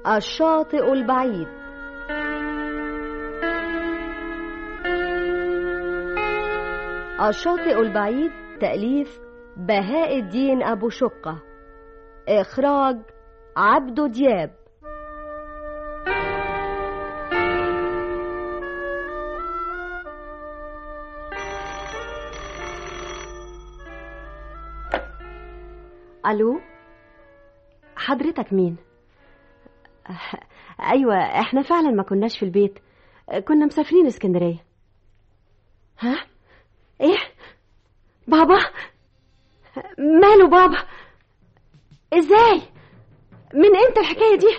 الشاطئ البعيد الشاطئ البعيد تأليف بهاء الدين أبو شقة إخراج عبدو دياب ألو حضرتك مين؟ أيوة احنا فعلا ما كناش في البيت كنا مسافرين اسكندرية ها؟ ايه؟ بابا؟ ماله بابا؟ ازاي؟ من امتى الحكاية دي؟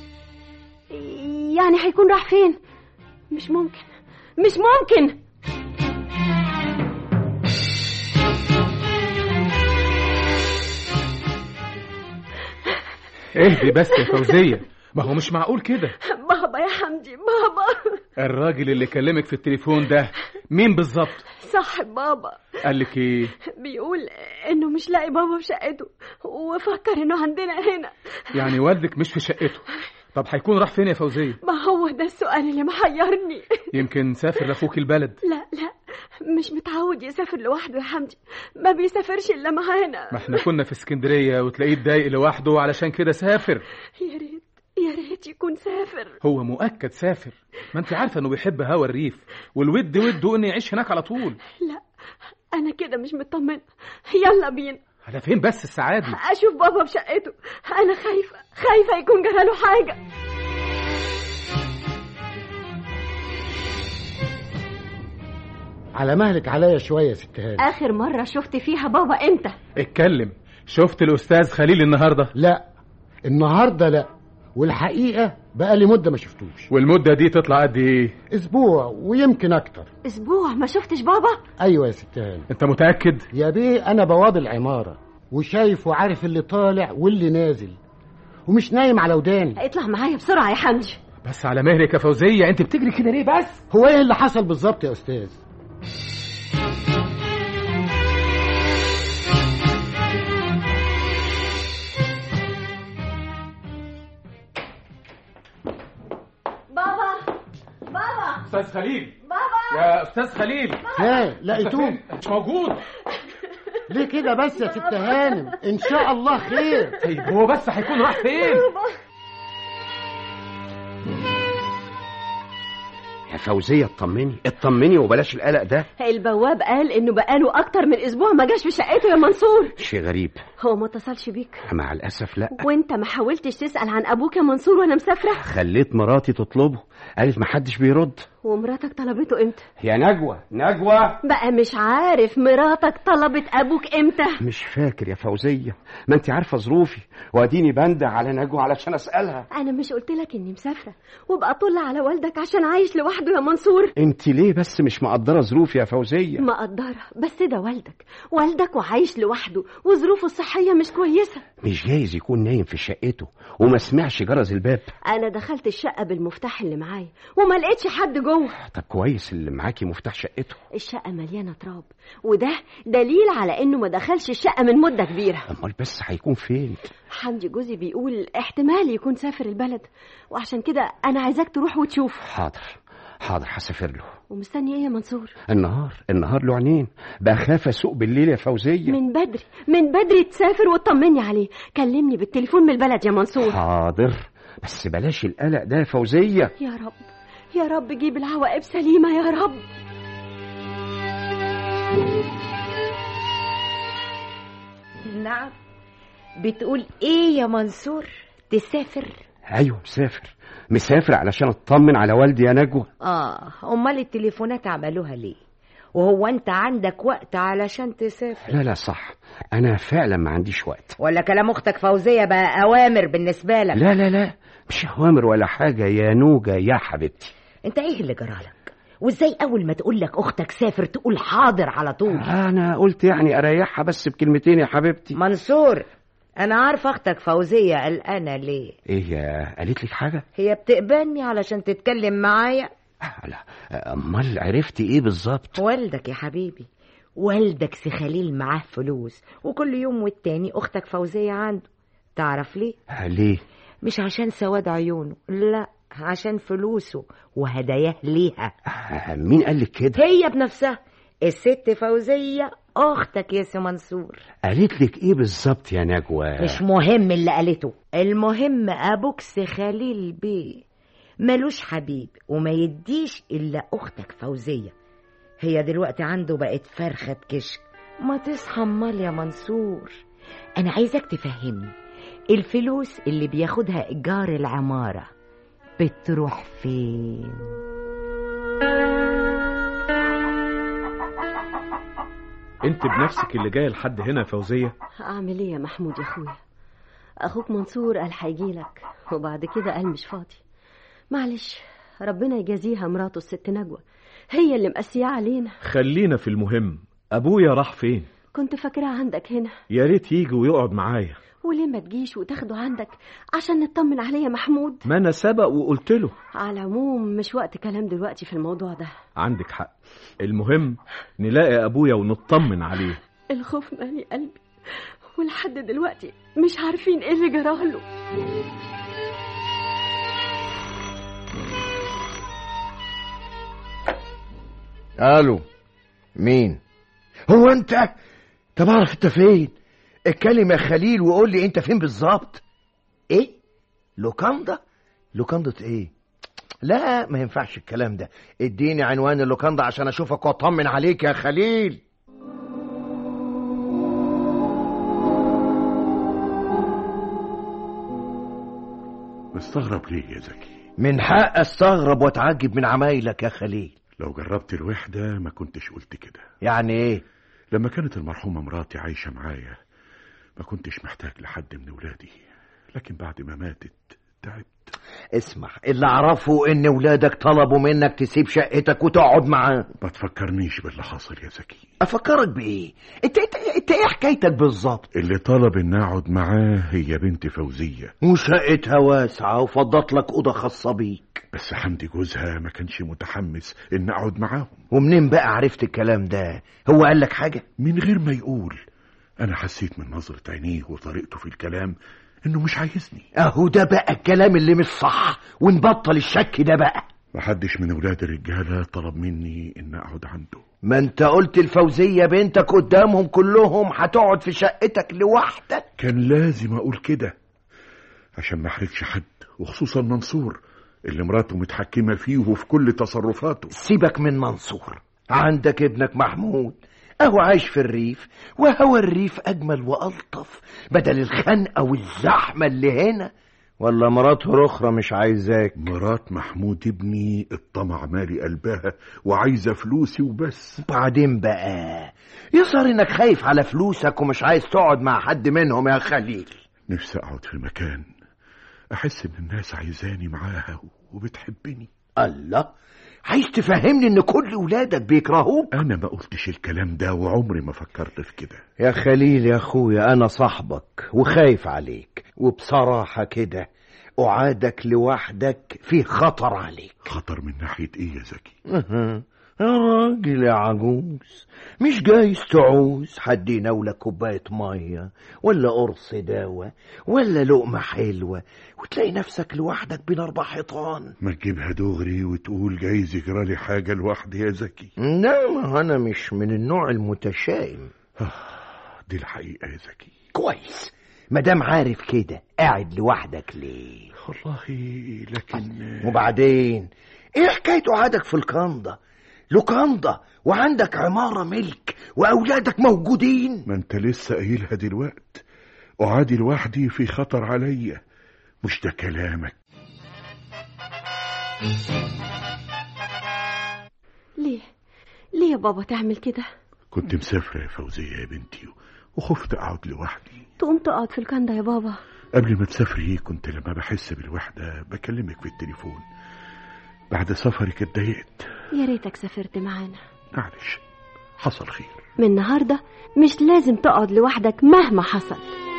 يعني هيكون راح فين؟ مش ممكن مش ممكن اهدي بس يا فوزية ما هو مش معقول كده بابا يا حمدي بابا الراجل اللي كلمك في التليفون ده مين بالظبط صاحب بابا قال لك ايه بيقول انه مش لاقي بابا في شقته وفكر انه عندنا هنا يعني والدك مش في شقته طب هيكون راح فين يا فوزية ما هو ده السؤال اللي محيرني يمكن سافر لاخوك البلد لا لا مش متعود يسافر لوحده يا حمدي ما بيسافرش الا معانا ما احنا كنا في اسكندرية وتلاقيه اتضايق لوحده علشان كده سافر يا ريت يا ريت يكون سافر هو مؤكد سافر ما انت عارفة انه بيحب هوا الريف والود وده انه يعيش هناك على طول لا انا كده مش مطمنه يلا بينا على فين بس السعادة اشوف بابا في شقته انا خايفه خايفه يكون جراله حاجه على مهلك عليا شوية يا ست هاني اخر مره شفت فيها بابا امتى اتكلم شفت الاستاذ خليل النهارده لا النهاردة لا والحقيقة بقى لي مدة ما شفتوش والمدة دي تطلع قد ايه اسبوع ويمكن اكتر اسبوع ما شفتش بابا ايوه يا ست هاني انت متأكد يا بيه انا بواب العمارة وشايف وعارف اللي طالع واللي نازل ومش نايم على وداني اطلع معايا بسرعه يا حمدي بس على مهلك يا فوزية انت بتجري كده ليه بس هو ايه اللي حصل بالظبط يا استاذ بابا بابا استاذ خليل بابا يا استاذ خليل ايه لقيتوه مش موجود ليه كده بس يا ست هانم ان شاء الله خير طيب هو بس هيكون راح فين يا فوزية اطمني اطمني وبلاش القلق ده البواب قال انه بقاله اكتر من اسبوع ما جاش في شقته يا منصور شيء غريب هو ما اتصلش بيك مع الأسف لا وانت ما حاولتش تسال عن ابوك يا منصور وانا مسافره خليت مراتي تطلبه قالت محدش بيرد ومراتك طلبته امتى يا نجوى نجوى بقى مش عارف مراتك طلبت ابوك امتى مش فاكر يا فوزية ما انت عارفة ظروفي واديني بنده على نجوى علشان اسألها انا مش قلت لك اني مسافره وابقى طل على والدك عشان عايش لوحده يا منصور انت ليه بس مش مقدرة ظروفي يا فوزية مقدره بس ده والدك والدك وعايش لوحده وظروفه الصحيه مش كويسه مش جايز يكون نايم في شقته وما سمعش جرس الباب انا دخلت الشقه بالمفتاح اللي معايا وما لقيتش حد جوه طب كويس اللي معاكي مفتاح شقته الشقه مليانه تراب وده دليل على انه ما دخلش الشقه من مده كبيره امال بس هيكون فين حمدي جوزي بيقول احتمال يكون سافر البلد وعشان كده انا عايزاك تروح وتشوف حاضر حاضر هسافر له ومستني ايه يا منصور النهار النهار له عينين بخاف اسوق بالليل يا فوزية من بدري من بدري تسافر وتطمني عليه كلمني بالتليفون من البلد يا منصور حاضر بس بلاش القلق ده يا فوزية يا رب يا رب جيب العواقب سليمه يا رب نعم بتقول ايه يا منصور تسافر ايوه مسافر مسافر علشان اطمن على والدي يا نجوى اه امال التليفونات عملوها ليه وهو انت عندك وقت علشان تسافر لا لا صح انا فعلا ما عنديش وقت ولا كلام اختك فوزيه بقى اوامر بالنسبه لك لا لا لا مش اوامر ولا حاجة يا نوجة يا حبيبتي انت ايه اللي جرالك وازاي اول ما تقول لك اختك سافر تقول حاضر على طول انا قلت يعني اريحها بس بكلمتين يا حبيبتي منصور انا عارفه اختك فوزيه قلقانه ليه ايه يا قالت لك حاجة هي بتقبلني علشان تتكلم معايا آه، لا امال عرفتي ايه بالظبط والدك يا حبيبي والدك سي خليل معاه فلوس وكل يوم والتاني اختك فوزيه عنده تعرف ليه آه، ليه مش عشان سواد عيونه لا عشان فلوسه وهداياه ليها آه، مين قال لك كده هي بنفسها الست فوزية أختك يا سي منصور قالت لك ايه بالظبط يا نجوى مش مهم اللي قالته المهم أبوك سي خليل بيه ملوش حبيب وما يديش إلا أختك فوزية هي دلوقتي عنده بقت فرخة بكشك ما تصحى امال يا منصور أنا عايزك تفهمني الفلوس اللي بياخدها إيجار العمارة بتروح فين؟ انت بنفسك اللي جايه لحد هنا يا فوزيه اعمل ايه يا محمود يا اخويا اخوك منصور قال هيجيلك وبعد كده قال مش فاضي معلش ربنا يجازيها مراته الست نجوى هي اللي مقسيه علينا خلينا في المهم ابويا راح فين كنت فاكراه عندك هنا يا ريت يجي ويقعد معايا وليه ما تجيش وتاخده عندك عشان نطمن عليه يا محمود ما انا سبق وقلت له على العموم مش وقت كلام دلوقتي في الموضوع ده عندك حق المهم نلاقي ابويا ونطمن عليه الخوف مالي قلبي ولحد دلوقتي مش عارفين ايه اللي جراله الو مين هو انت طب اعرف انت فين اتكلم يا خليل وقول لي انت فين بالظبط ايه لوكاندا لوكاندا ايه لا ما ينفعش الكلام ده اديني عنوان اللوكاندا عشان اشوفك واطمن عليك يا خليل مستغرب ليه يا زكي من حق استغرب واتعجب من عمايلك يا خليل لو جربت الوحدة ما كنتش قلت كده يعني ايه لما كانت المرحومة مراتي عايشة معايا ما كنتش محتاج لحد من ولادي لكن بعد ما ماتت تعبت اسمع اللي اعرفه ان ولادك طلبوا منك تسيب شقتك وتقعد معاه ما تفكرنيش باللي حصل يا زكي افكرك بايه انت انت, انت ايه حكايتك بالظبط اللي طلب ان اقعد معاه هي بنت فوزية وشقتها واسعة وفضت لك أوضة خاصة بيك بس حمدي جوزها ما كانش متحمس ان اقعد معاهم ومنين بقى عرفت الكلام ده هو قال لك حاجة من غير ما يقول انا حسيت من نظرة عينيه وطريقته في الكلام انه مش عايزني اهو ده بقى الكلام اللي مش صح ونبطل الشك ده بقى محدش من ولاد الرجالة طلب مني ان اقعد عنده ما انت قلت الفوزية بنتك قدامهم كلهم هتقعد في شقتك لوحدك كان لازم اقول كده عشان ما احرجش حد وخصوصا منصور اللي مراته متحكمة فيه وفي كل تصرفاته سيبك من منصور عندك ابنك محمود اهو عايش في الريف وهو الريف اجمل والطف بدل الخنقه والزحمه اللي هنا ولا مراته الاخرى مش عايزاك مرات محمود ابني الطمع مالي قلبها وعايزة فلوسي وبس بعدين بقى يظهر انك خايف على فلوسك ومش عايز تقعد مع حد منهم يا خليل نفسي اقعد في مكان احس ان الناس عايزاني معاها وبتحبني الله عايز تفهمني ان كل ولادك بيكرهوك انا ما قلتش الكلام ده وعمري ما فكرت في كده يا خليل يا اخويا انا صاحبك وخايف عليك وبصراحة كده قعادك لوحدك فيه خطر عليك خطر من ناحية ايه يا زكي أها. يا راجل يا عجوز مش جايز تعوز حد يناولك كوباية مية ولا قرص دواء ولا لقمة حلوة وتلاقي نفسك لوحدك بين أربع حيطان ما تجيبها دغري وتقول جايز يجرالي حاجة لوحدي يا زكي لا ما أنا مش من النوع المتشائم دي الحقيقة يا زكي كويس مدام عارف كده قاعد لوحدك ليه والله لكن وبعدين ايه حكاية قعدك في الكندا لوكاندا وعندك عمارة ملك وأولادك موجودين ما انت لسه قايلها دلوقت قعادي لوحدي في خطر عليا مش ده كلامك ليه ليه يا بابا تعمل كده كنت مسافرة يا فوزية يا بنتي وخفت أقعد لوحدي تقوم تقعد في الكندا يا بابا قبل ما تسافري كنت لما بحس بالوحدة بكلمك في التليفون بعد سفرك اتضايقت يا ريتك سافرت معانا معلش حصل خير من النهارده مش لازم تقعد لوحدك مهما حصل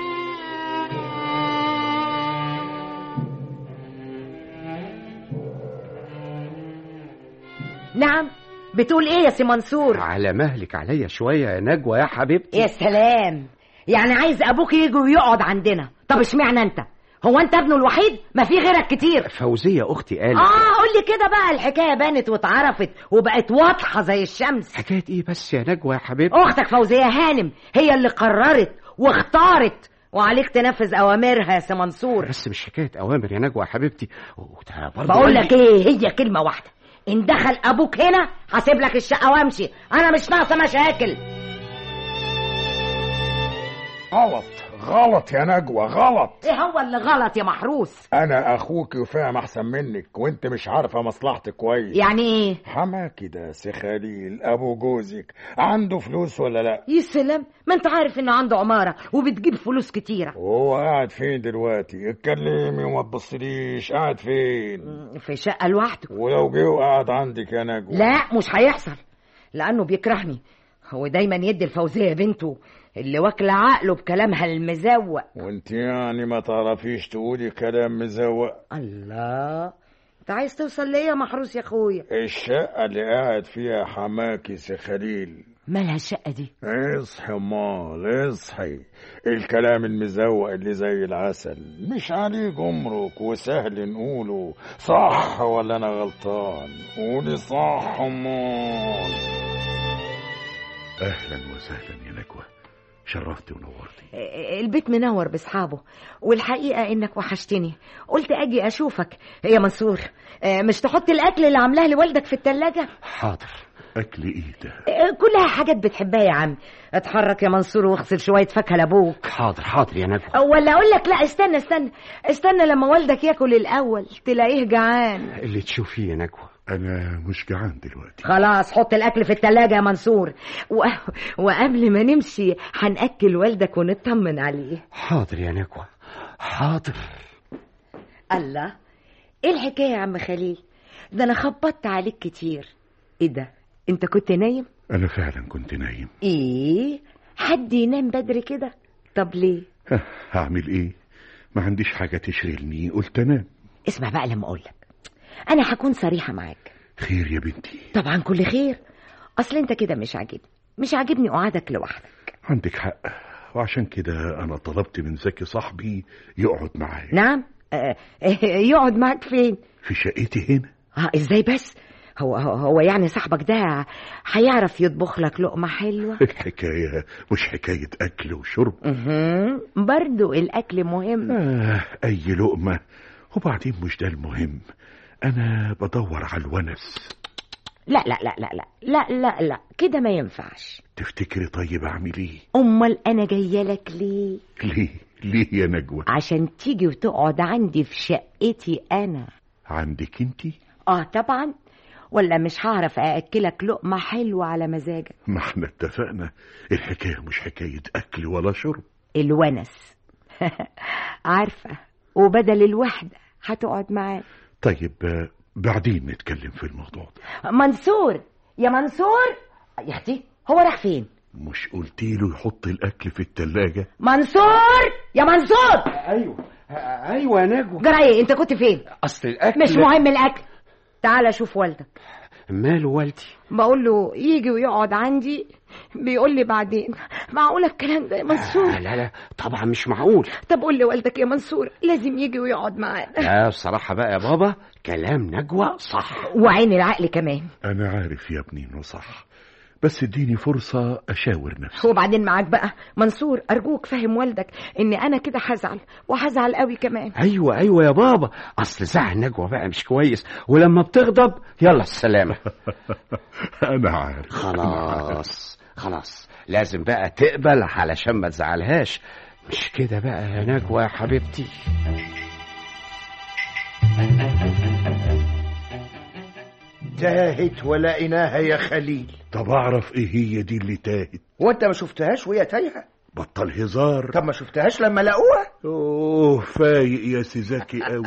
نعم بتقول ايه يا سي منصور على مهلك عليا شوية يا نجوى يا حبيبتي يا سلام يعني عايز ابوك يجي ويقعد عندنا طب اشمعنى انت هو انت ابنه الوحيد ما في غيرك كتير فوزيه اختي قالت اه قول لي كده بقى الحكايه بانت واتعرفت وبقت واضحه زي الشمس حكايه ايه بس يا نجوى يا حبيبتي اختك فوزيه هانم هي اللي قررت واختارت وعليك تنفذ اوامرها يا سي منصور بس مش حكايه اوامر يا نجوى يا حبيبتي وده برضه بقول قال لك لي- ايه هي كلمه واحده ان دخل ابوك هنا هسيب لك الشقه وامشي انا مش ناقصه مشاكل غلط غلط يا نجوى غلط ايه هو اللي غلط يا محروس انا اخوك وفاهم احسن منك وانت مش عارفه مصلحتك كويس يعني ايه حماكي ده سي خليل ابو جوزك عنده فلوس ولا لا يا سلام ما انت عارف انه عنده عماره وبتجيب فلوس كتيره وهو قاعد فين دلوقتي اتكلمي وما تبصليش قاعد فين في شقه لوحده ولو جه وقعد عندك يا نجوى لا مش هيحصل لانه بيكرهني هو دايما يدي الفوزيه بنته اللي واكله عقله بكلامها المزوق وانت يعني ما تعرفيش تقولي كلام مزوق الله انت عايز توصل ليه يا محروس يا اخويا الشقة اللي قاعد فيها حماكي سي خليل مالها الشقه دي اصحي مال اصحي الكلام المزوق اللي زي العسل مش عليه جمرك وسهل نقوله صح ولا انا غلطان قولي صح مال اهلا وسهلا يا نجوى شرفتي ونورتي البيت منور باصحابه والحقيقه انك وحشتني قلت اجي اشوفك يا منصور اه، مش تحط الاكل اللي عاملاه لوالدك في التلاجة حاضر اكل ايه ده اه، كلها حاجات بتحبها يا عم اتحرك يا منصور واغسل شويه فاكهه لابوك حاضر حاضر يا نجوى ولا اقول لك لا استنى استنى استنى لما والدك ياكل الاول تلاقيه جعان اللي تشوفيه يا نجوى انا مش جعان دلوقتي خلاص حط الاكل في التلاجة يا منصور و... وقبل ما نمشي هنأكل والدك ونطمن عليه حاضر يا نجوى حاضر الله ايه الحكايه يا عم خليل ده انا خبطت عليك كتير ايه ده انت كنت نايم انا فعلا كنت نايم ايه حد ينام بدري كده طب ليه ها، هعمل ايه ما عنديش حاجة تشغلني قلت انام اسمع بقى لما اقولك انا هكون صريحه معاك خير يا بنتي طبعا كل خير اصل انت كده مش عاجبني مش عاجبني قعدك لوحدك عندك حق وعشان كده انا طلبت من زكي صاحبي يقعد معايا نعم آه آه، يقعد معاك فين في شقتي هنا اه ازاي بس هو هو, هو يعني صاحبك ده هيعرف يطبخ لك لقمه حلوه الحكاية مش حكاية أكل وشرب اها برضو الاكل مهم آه أي لقمة وبعدين مش ده المهم أنا بدور على الونس لا لا لا لا لا لا لا لا كده ما ينفعش تفتكري طيب أعمل إيه؟ امال انا جايه لك ليه ليه؟ ليه يا نجوى؟ عشان تيجي وتقعد عندي في شقتي انا عندك انتي؟ اه طبعا ولا مش هعرف ااكلك لقمه حلوه على مزاجك ما احنا اتفقنا الحكاية مش حكاية أكل ولا شرب الونس عارفه وبدل الوحده هتقعد معاه طيب آه، بعدين نتكلم في الموضوع ده منصور يا منصور يا اختي هو راح فين مش قلتي له يحط الأكل في التلاجة؟ منصور يا منصور ايوه ايوه يا نجوى جرى ايه انت كنت فين اصل الاكل مش مهم الاكل تعال شوف والدك ماله والدي بقول له يجي ويقعد عندي بيقول لي بعدين معقوله الكلام ده يا منصور لا لا لا طبعا مش معقول طب قول لوالدك يا منصور لازم يجي ويقعد معانا لا بصراحة بقى يا بابا كلام نجوى صح وعين العقل كمان أنا عارف يا ابني إنه صح بس اديني فرصة أشاور نفسي وبعدين معاك بقى منصور ارجوك فهم والدك ان انا كده هزعل وهزعل قوي كمان ايوه ايوه يا بابا اصل زعل نجوى بقى مش كويس ولما بتغضب يلا السلامة أنا عارف خلاص خلاص لازم بقى تقبل علشان ما تزعلهاش مش كده بقى يا نجوى يا حبيبتي تاهت ولقيناها يا خليل طب أعرف إيه هي دي اللي تاهت وانت ما شفتهاش وهي تايهه بطل هزار طب ما شفتهاش لما لقوها أوه فايق يا سيزاكي قوي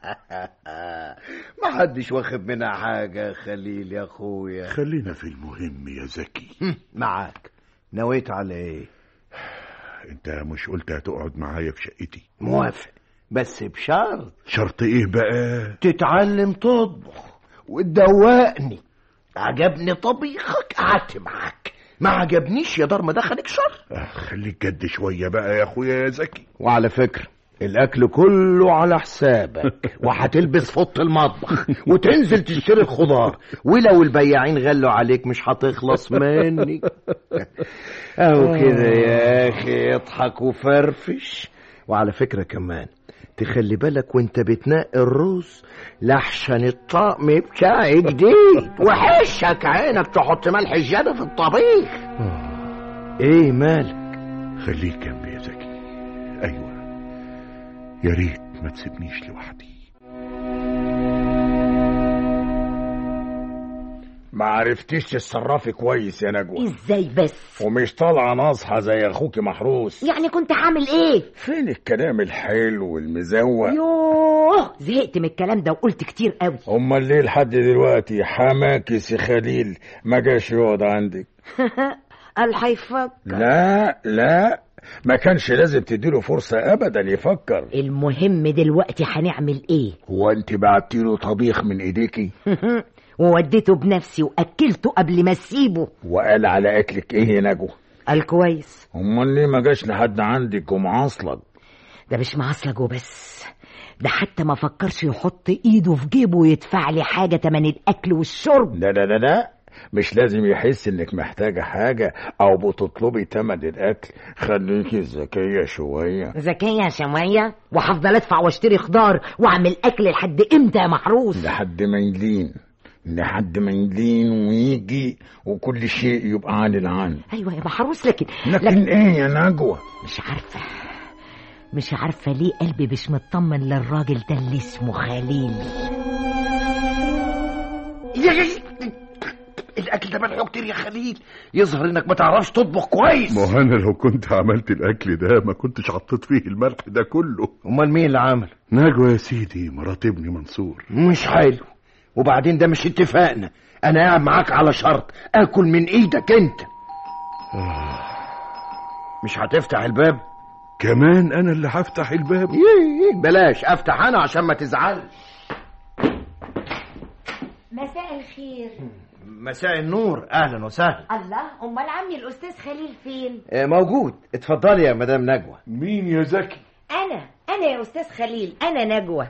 ما حدش واخد منها حاجه يا خليل يا اخويا خلينا في المهم يا زكي هم، معاك نويت على ايه انت مش قلت هتقعد معايا في شقتي موافق بس بشرط شرط ايه بقى تتعلم تطبخ وتدوقني عجبني طبيخك قعدت معاك ما عجبنيش يا دار ما دخلك شر آه خليك جد شوية بقى يا اخويا يا زكي وعلى فكرة الاكل كله على حسابك وهتلبس فوط المطبخ وتنزل تشتري الخضار ولو البياعين غلوا عليك مش هتخلص مني اهو كده يا اخي اضحك وفرفش وعلى فكرة كمان تخلي بالك وانت بتنقي الرز لحشن الطقم بتاعي جديد وحشك عينك تحط ملح زيادة في الطبيخ ايه مالك خليك جنبي يا زكي ايوه يا ريت ما تسيبنيش لوحدي ما عرفتيش تتصرفي كويس يا نجوى ازاي بس ومش طالعه ناصحه زي اخوكي محروس يعني كنت عامل ايه فين الكلام الحلو والمزوق يوه زهقت من الكلام ده وقلت كتير قوي امال ليه لحد دلوقتي حماكي سي خليل ما جاش يقعد عندك قال هيفكر لا لا ما كانش لازم تديله فرصة أبدا يفكر المهم دلوقتي هنعمل ايه هو أنت بعتيله طبيخ من إيديكي ووديته بنفسي واكلته قبل ما اسيبه وقال على أكلك إيه يا نجوى قال كويس أمال ليه ما جاش لحد عندك ومعاصلك ده مش معصلج وبس ده حتى ما فكرش يحط ايده في جيبه ويدفع لي حاجه تمن الاكل والشرب لا لا لا لا مش لازم يحس انك محتاجة حاجة او بتطلبي تمن الاكل خليكي ذكية شوية ذكية شوية وهفضل ادفع واشتري خضار واعمل اكل لحد امتى يا محروس لحد ما يلين لحد ما يلين ويجي وكل شيء يبقى عن العن ايوه يا محروس لكن لكن ايه يا نجوى مش عارفة مش عارفة ليه قلبي مش مطمن للراجل ده اللي اسمه خليل الاكل ده ملح كتير يا خليل يظهر انك ما تعرفش تطبخ كويس ما هو انا لو كنت عملت الاكل ده ما كنتش حطيت فيه الملح ده كله امال مين اللي عمل نجوى يا سيدي مرات ابني منصور مش حلو وبعدين ده مش اتفاقنا انا قاعد معاك على شرط اكل من ايدك انت مش هتفتح الباب كمان انا اللي هفتح الباب يه- بلاش افتح انا عشان ما تزعلش مساء الخير مساء النور اهلا وسهلا الله امال عمي الاستاذ خليل فين آه، موجود اتفضلي يا مدام نجوى مين يا زكي انا انا يا استاذ خليل انا نجوى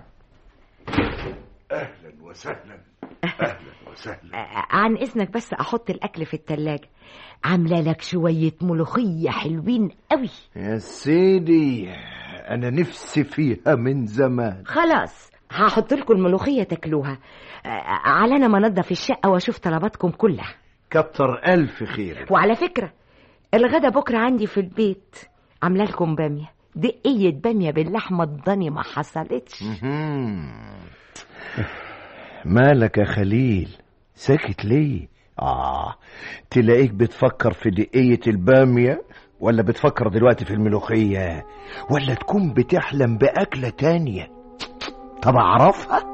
اهلا وسهلا اهلا وسهلا آه، عن اذنك بس احط الاكل في التلاجة عامله لك شويه ملوخيه حلوين قوي يا سيدي انا نفسي فيها من زمان خلاص هحط لكم الملوخيه تاكلوها آه، على انا ما انضف الشقه واشوف طلباتكم كلها كتر الف خير وعلى فكره الغدا بكره عندي في البيت عامله لكم باميه دقيه باميه باللحمه الضاني ما حصلتش مهم. مالك يا خليل ساكت ليه اه تلاقيك بتفكر في دقية البامية ولا بتفكر دلوقتي في الملوخية ولا تكون بتحلم بأكلة تانية طب أعرفها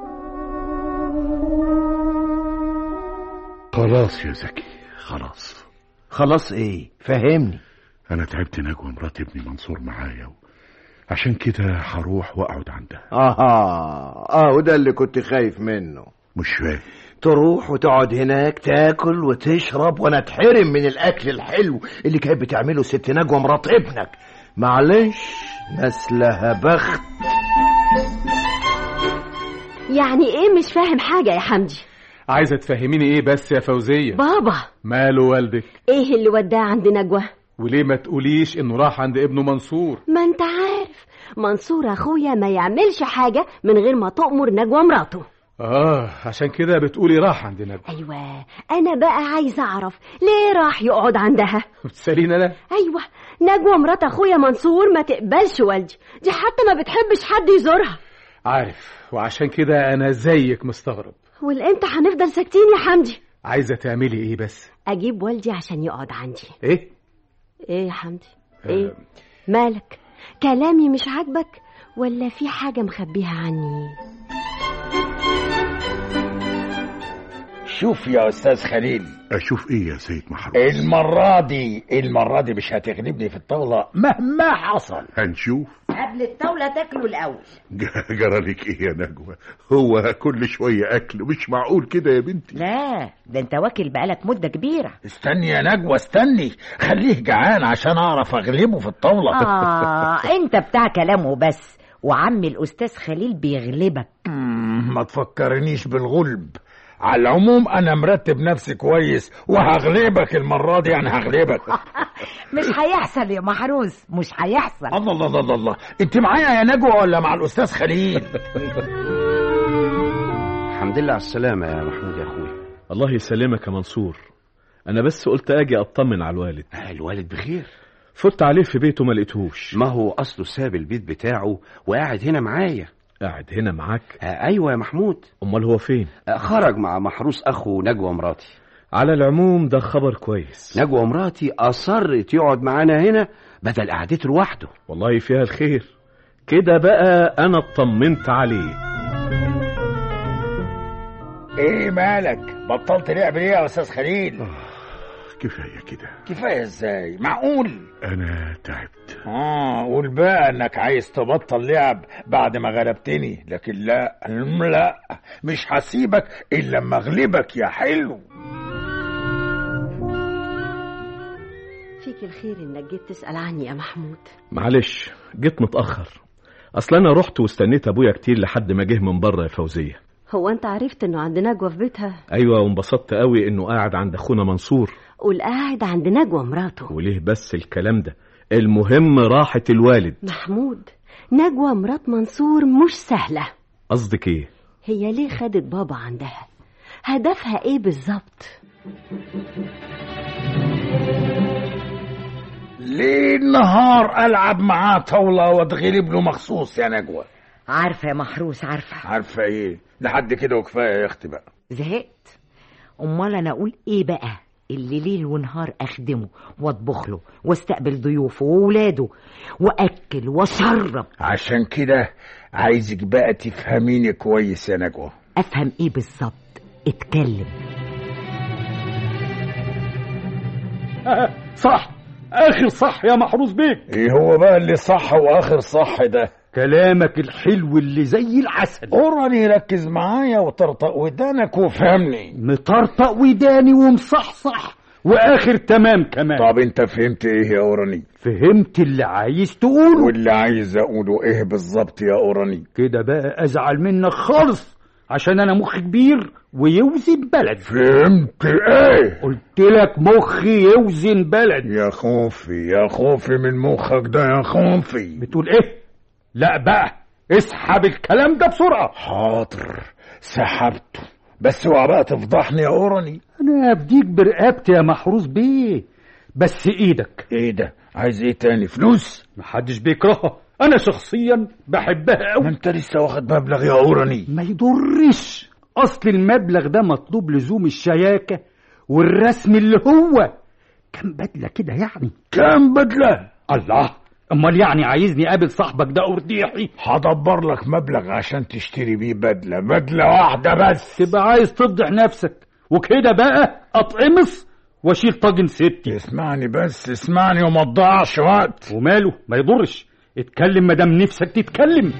خلاص يا زكي خلاص خلاص ايه فهمني انا تعبت نجوى مرات ابني منصور معايا و... عشان كده هروح واقعد عندها اه اه وده اللي كنت خايف منه مش فاهم تروح وتقعد هناك تاكل وتشرب وانا اتحرم من الاكل الحلو اللي كانت بتعمله ست نجوى مرات ابنك معلش ناس لها بخت يعني ايه مش فاهم حاجة يا حمدي عايزة تفهميني ايه بس يا فوزية بابا ماله والدك ايه اللي وداه عند نجوى وليه ما تقوليش انه راح عند ابنه منصور ما انت عارف منصور اخويا ما يعملش حاجة من غير ما تؤمر نجوى مراته اه عشان كده بتقولي راح عند نجوى ايوه انا بقى عايزه اعرف ليه راح يقعد عندها بتسأليني انا ايوه نجوى مرات اخويا منصور ما تقبلش والدي دي حتى ما بتحبش حد يزورها عارف وعشان كده انا زيك مستغرب والامتى هنفضل ساكتين يا حمدي عايزة تعملي ايه بس اجيب والدي عشان يقعد عندي ايه ايه يا حمدي ايه مالك كلامي مش عاجبك ولا في حاجه مخبيها عني شوف يا استاذ خليل اشوف ايه يا سيد محروس المرة دي المرة دي مش هتغلبني في الطاولة مهما حصل هنشوف قبل الطاولة تاكلوا الأول ج- جرالك ايه يا نجوى هو كل شوية اكل مش معقول كده يا بنتي لا ده انت واكل بقالك مدة كبيرة استني يا نجوى استني خليه جعان عشان اعرف اغلبه في الطاولة آه انت بتاع كلام وبس وعم الأستاذ خليل بيغلبك مم، ما تفكرنيش بالغلب على العموم انا مرتب نفسي كويس وهغلبك المره دي انا هغلبك مش هيحصل يا محروس مش هيحصل الله الله الله الله انت معايا يا نجوى ولا مع الاستاذ خليل الحمد لله على السلامة يا محمود يا أخوي الله يسلمك يا منصور انا بس قلت اجي اطمن على الوالد آه، الوالد بخير فت عليه في بيته ما لقيتهوش ما هو أصله ساب البيت بتاعه وقاعد هنا معايا قاعد هنا معاك آه، أيوة يا محمود امال هو فين آه، خرج مع محروس أخو نجوى مراتي على العموم ده خبر كويس نجوى مراتي أصرت يقعد معانا هنا بدل قعدته لوحده والله فيها الخير كده بقى انا اطمنت عليه ايه مالك بطلت لعب ليه يا استاذ خليل كفاية كده كفايه ازاي معقول أنا تعبت اه قول بقى انك عايز تبطل لعب بعد ما غلبتني لكن لا لا مش هسيبك الا لما اغلبك يا حلو فيك الخير انك جيت تسأل عني يا محمود معلش جيت متاخر اصل انا رحت واستنيت ابويا كتير لحد ما جه من بره يا فوزيه هو انت عرفت انه عند نجوى في بيتها ايوه وانبسطت قوي انه قاعد عند اخونا منصور قول قاعد عند نجوى مراته وليه بس الكلام ده المهم راحة الوالد محمود نجوى مرات منصور مش سهلة قصدك ايه هي ليه خدت بابا عندها هدفها ايه بالظبط ليل نهار العب معاه طاوله واتغلب له مخصوص يا نجوى عارفة يا محروس عارفة عارفه ايه لحد كده وكفايه يا اختي بقى زهقت امال انا اقول ايه بقى اللي ليل ونهار اخدمه واطبخ له واستقبل ضيوفه وولاده واكل واشرب عشان كده عايزك بقى تفهميني كويس يا نجوى افهم ايه بالظبط اتكلم صح اخر صح يا محروس بيك ايه هو بقى اللي صح واخر صح ده كلامك الحلو اللي زي العسل قرني ركز معايا وطرطق ودانك وفهمني مطرطق وداني ومصحصح واخر تمام كمان طب انت فهمت ايه يا اوراني فهمت اللي عايز تقوله واللي عايز اقوله ايه بالظبط يا اوراني كده بقى ازعل منك خالص عشان انا مخي كبير ويوزن بلد فهمت ايه قلت لك مخي يوزن بلد يا خوفي يا خوفي من مخك ده يا خوفي بتقول ايه لا بقى اسحب الكلام ده بسرعة حاضر سحبته بس اوعى بقى تفضحني يا اوراني انا افديك برقبتي يا محروس بيه بس ايدك ايه ده عايز ايه تاني فلوس محدش بيكرهها انا شخصيا بحبها ما قوي انت لسه واخد مبلغ يا اوراني ما يضرش اصل المبلغ ده مطلوب لزوم الشياكة والرسم اللي هو كم بدلة كده يعني كام بدله الله امال يعني عايزني اقابل صاحبك ده ارديحي هدبر لك مبلغ عشان تشتري بيه بدله بدله واحده بس تبقى عايز تفضح نفسك وكده بقى اتقمص واشيل طاجن ستي اسمعني بس اسمعني وما تضيعش وقت وماله ما يضرش اتكلم مادام نفسك تتكلم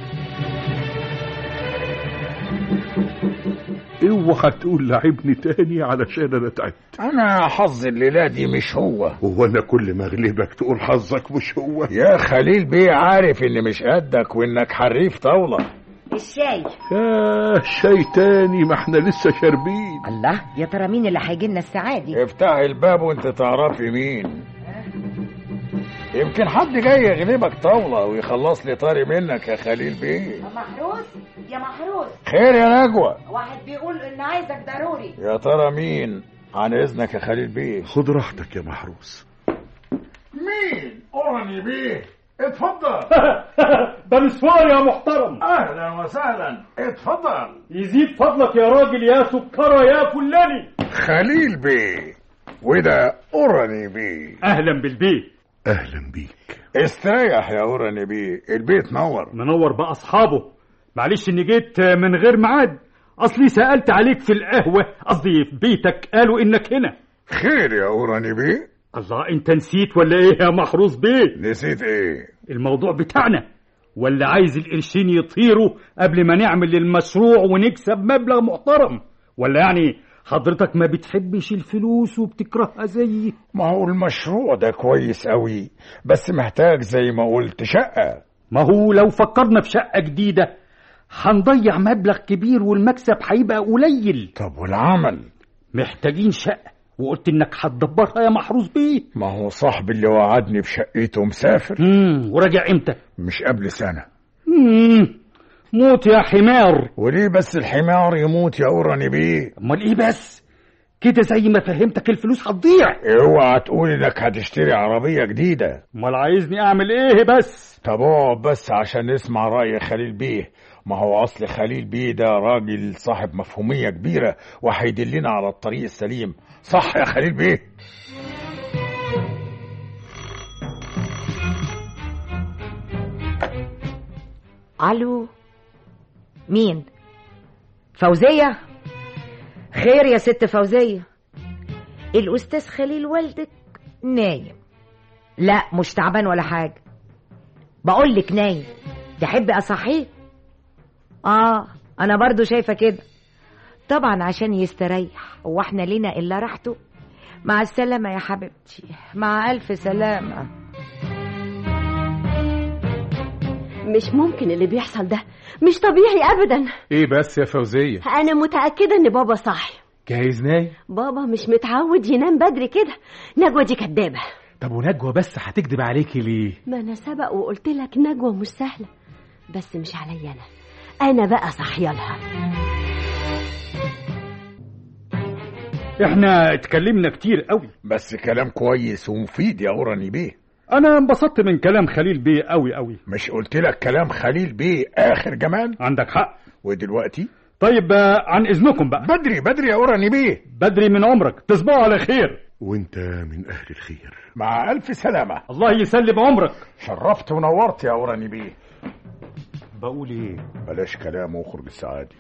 اوعى تقول لعبني تاني علشان انا تعبت انا حظ الليله دي مش هو هو انا كل ما اغلبك تقول حظك مش هو يا خليل بيه عارف اني مش قدك وانك حريف طاوله الشاي يا شاي تاني ما احنا لسه شاربين الله يا ترى مين اللي هيجي لنا الساعة دي افتحي الباب وانت تعرفي مين يمكن حد جاي يغلبك طاوله ويخلص لي طاري منك يا خليل بيه محروس يا محروس خير يا نجوى واحد بيقول ان عايزك ضروري يا ترى مين عن اذنك يا خليل بيه خد راحتك يا محروس مين اوراني بيه اتفضل ده مسوار يا محترم اهلا وسهلا اتفضل يزيد فضلك يا راجل يا سكرة يا فلاني خليل بيه وده اوراني بيه اهلا بالبيت اهلا بيك استريح يا اوراني بيه البيت نور منور باصحابه معلش اني جيت من غير ميعاد اصلي سالت عليك في القهوه قصدي في بيتك قالوا انك هنا خير يا اوراني بيه الله انت نسيت ولا ايه يا محروس بيه نسيت ايه الموضوع بتاعنا ولا عايز القرشين يطيروا قبل ما نعمل المشروع ونكسب مبلغ محترم ولا يعني حضرتك ما بتحبش الفلوس وبتكرهها زيي ما هو المشروع ده كويس قوي بس محتاج زي ما قلت شقة ما هو لو فكرنا في شقة جديدة هنضيع مبلغ كبير والمكسب هيبقى قليل طب والعمل محتاجين شقة وقلت انك هتدبرها يا محروس بيه ما هو صاحبي اللي وعدني بشقته مسافر امم وراجع امتى مش قبل سنة امم موت يا حمار وليه بس الحمار يموت يا أوراني بيه امال ايه بس كده زي ما فهمتك الفلوس هتضيع اوعى تقول انك هتشتري عربية جديدة امال عايزني اعمل ايه بس طب اقعد بس عشان نسمع رأي خليل بيه ما هو أصل خليل بيه ده راجل صاحب مفهومية كبيرة وهيدلنا على الطريق السليم صح يا خليل بيه الو مين فوزية خير يا ست فوزية الأستاذ خليل والدك نايم لا مش تعبان ولا حاجة بقول لك نايم تحب أصحيه آه أنا برضو شايفة كده طبعا عشان يستريح هو احنا لينا إلا راحته مع السلامة يا حبيبتي مع ألف سلامة مش ممكن اللي بيحصل ده مش طبيعي ابدا ايه بس يا فوزية انا متاكده ان بابا صاحي جايز نايم بابا مش متعود ينام بدري كده نجوى دي كدابه طب ونجوى بس هتكدب عليكي ليه ما انا سبق وقلت لك نجوى مش سهله بس مش عليا انا انا بقى صاحيه لها احنا اتكلمنا كتير قوي بس كلام كويس ومفيد يا أوراني بيه انا انبسطت من كلام خليل بيه قوي قوي مش قلت لك كلام خليل بيه آخر جمال عندك حق ودلوقتي طيب آه، عن اذنكم بقى بدري بدري يا أوراني بيه بدري من عمرك تصبحوا على خير وانت من اهل الخير مع ألف سلامة الله يسلم عمرك شرفت ونورت يا أوراني بيه بقول ايه بلاش كلام واخرج السعادة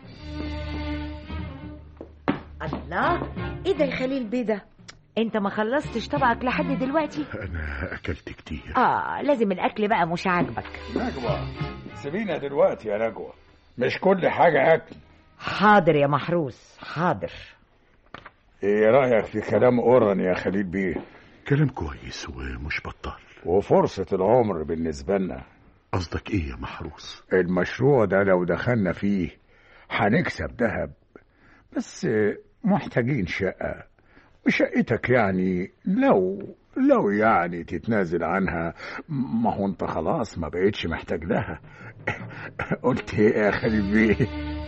الله ايه ده يا خليل بيه ده انت ما خلصتش طبقك لحد دلوقتي انا اكلت كتير اه لازم الاكل بقى مش عاجبك نجوى سيبينا دلوقتي يا نجوى مش كل حاجة أكل حاضر يا محروس حاضر ايه رأيك في كلام أوران يا خليل بيه كلام كويس ومش بطال وفرصة العمر بالنسبة لنا قصدك ايه يا محروس المشروع ده لو دخلنا فيه هنكسب دهب بس محتاجين شقة وشقتك يعني لو لو يعني تتنازل عنها ما هو انت خلاص ما بقيتش محتاج لها قلت ايه يا خليل بيه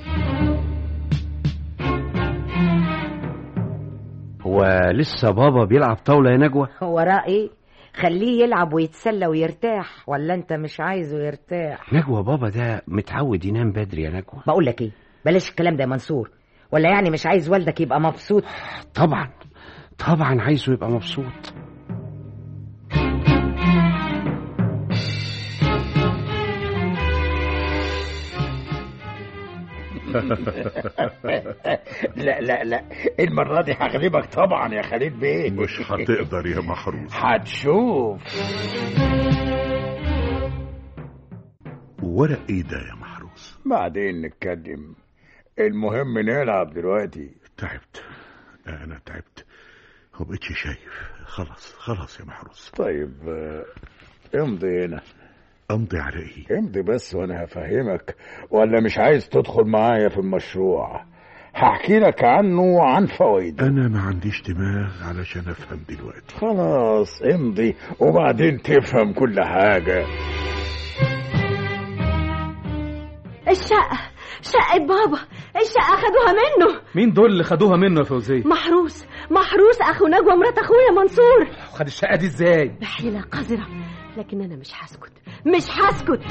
هو لسه بابا بيلعب طاولة يا نجوى هو رأي خليه يلعب ويتسلى ويرتاح ولا انت مش عايزه يرتاح نجوى بابا ده متعود ينام بدري يا نجوى بقول لك ايه بلاش الكلام ده يا منصور ولا يعني مش عايز والدك يبقى مبسوط طبعا طبعا عايزه يبقى مبسوط لا لا لا المرة دي هغلبك طبعا يا خليل بيه مش هتقدر يا محروس هتشوف ورق ايه ده يا محروس بعدين نتكلم المهم نلعب دلوقتي تعبت انا تعبت وبقيتش شايف خلاص خلاص يا محروس طيب آه، امضي هنا امضي على ايه امضي بس وانا هفهمك ولا مش عايز تدخل معايا في المشروع هحكي لك عنه وعن فوائده انا ما عنديش دماغ علشان افهم دلوقتي خلاص امضي وبعدين تفهم كل حاجة الشقه شقه بابا الشقه خدوها منه مين دول اللي خدوها منه يا فوزية محروس محروس اخو نجوى مرات اخويا منصور خد الشقة دي ازاي بحيلة قذرة لكن أنا مش هسكت مش هسكت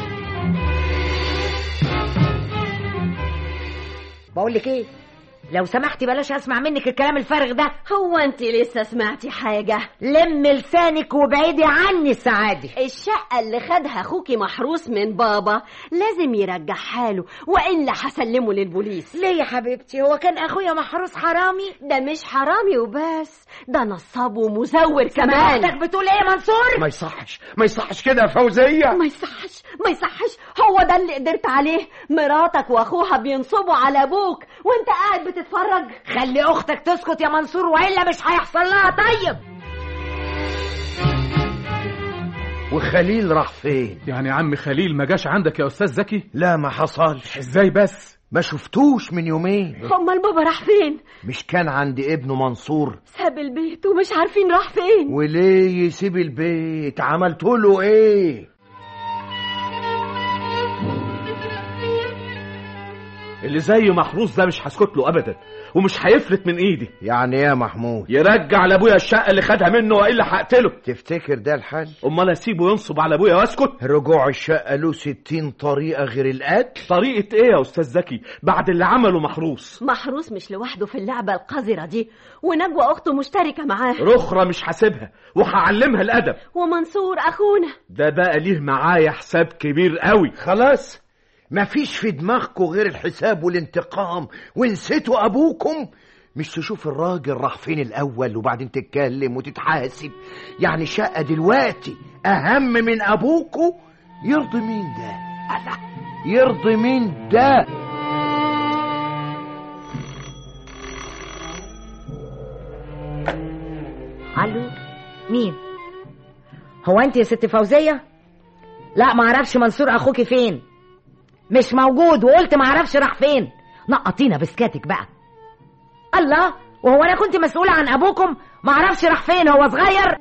بقول لك ايه لو سمحتي بلاش اسمع منك الكلام الفارغ ده هو أنت لسه سمعتي حاجة لم لسانك وابعدي عني السعادة الشقة اللي خدها أخوكي محروس من بابا لازم يرجعها له وإلا هسلمه للبوليس ليه يا حبيبتي هو كان اخويا محروس حرامي ده مش حرامي وبس ده نصاب ومزور كمان اختك بتقول ايه يا منصور ما يصحش ما يصحش كده يا فوزية ما يصحش ما يصحش هو ده اللي قدرت عليه مراتك واخوها بينصبوا على ابوك وانت قاعد بتتفرج خلي اختك تسكت يا منصور والا مش هيحصل لها طيب وخليل راح فين يعني عم خليل ما جاش عندك يا استاذ زكي لا ما حصلش ازاي بس ما شفتوش من يومين امال بابا راح فين مش كان عند ابنه منصور ساب البيت ومش عارفين راح فين وليه يسيب البيت عملت له ايه اللي زي محروس ده مش هسكت له ابدا ومش هيفلت من ايدي يعني ايه يا محمود يرجع لابويا الشقه اللي خدها منه والا هقتله تفتكر ده الحل امال اسيبه ينصب على ابويا واسكت رجوع الشقة له ستين طريقة غير القتل طريقه ايه يا استاذ زكي بعد اللي عمله محروس محروس مش لوحده في اللعبة القذرة دي ونجوى أخته مشتركة معاه رخرة مش هسيبها وهعلمها الادب ومنصور أخونا ده بقى ليه معايا حساب كبير قوي خلاص مفيش في دماغكم غير الحساب والانتقام ونسيتوا ابوكم مش تشوف الراجل راح فين الاول وبعدين تتكلم وتتحاسب يعني شقه دلوقتي اهم من ابوكوا يرضي مين ده ألا يرضي مين ده الو مين هو انت يا ست فوزيه لا ما اعرفش منصور اخوكي فين مش موجود وقلت ما اعرفش راح فين نقطينا بسكاتك بقى الله وهو انا كنت مسؤوله عن ابوكم ما اعرفش راح فين هو صغير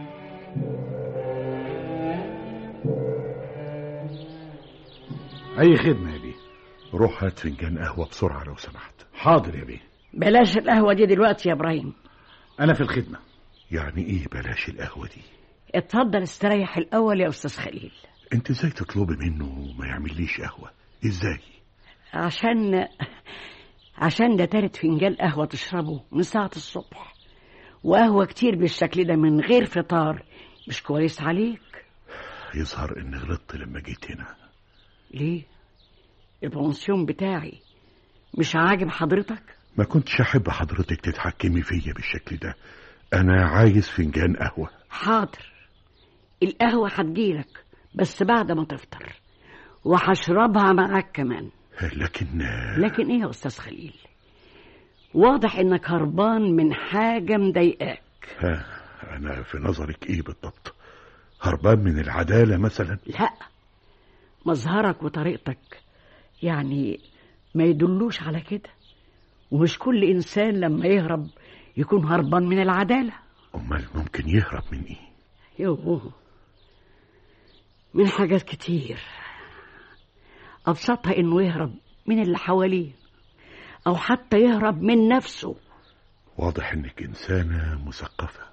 اي خدمه يا بيه روح هات فنجان قهوه بسرعه لو سمحت حاضر يا بيه بلاش القهوة دي دلوقتي يا إبراهيم انا في الخدمه يعني ايه بلاش القهوه دي اتفضل استريح الأول يا أستاذ خليل انت ازاي تطلبي منه ما يعمليش قهوه ازاي عشان عشان ده تالت فنجان قهوة تشربه من ساعة الصبح وقهوة كتير بالشكل ده من غير فطار مش كويس عليك يظهر اني غلطت لما جيت هنا ليه البونسيون بتاعي مش عاجب حضرتك ما كنتش احب حضرتك تتحكمي فيا بالشكل ده انا عايز فنجان قهوه حاضر القهوة هتجيلك بس بعد ما تفطر وهشربها معاك كمان لكن لكن ايه يا استاذ خليل واضح انك هربان من حاجة مضايقاك ها انا في نظرك ايه بالضبط هربان من العداله مثلا لا مظهرك وطريقتك يعني ما يدلوش على كده ومش كل انسان لما يهرب يكون هربان من العدالة امال ممكن يهرب من ايه يوه من حاجات كتير أبسطها إنه يهرب من اللي حواليه أو حتى يهرب من نفسه واضح انك انسانه مثقفه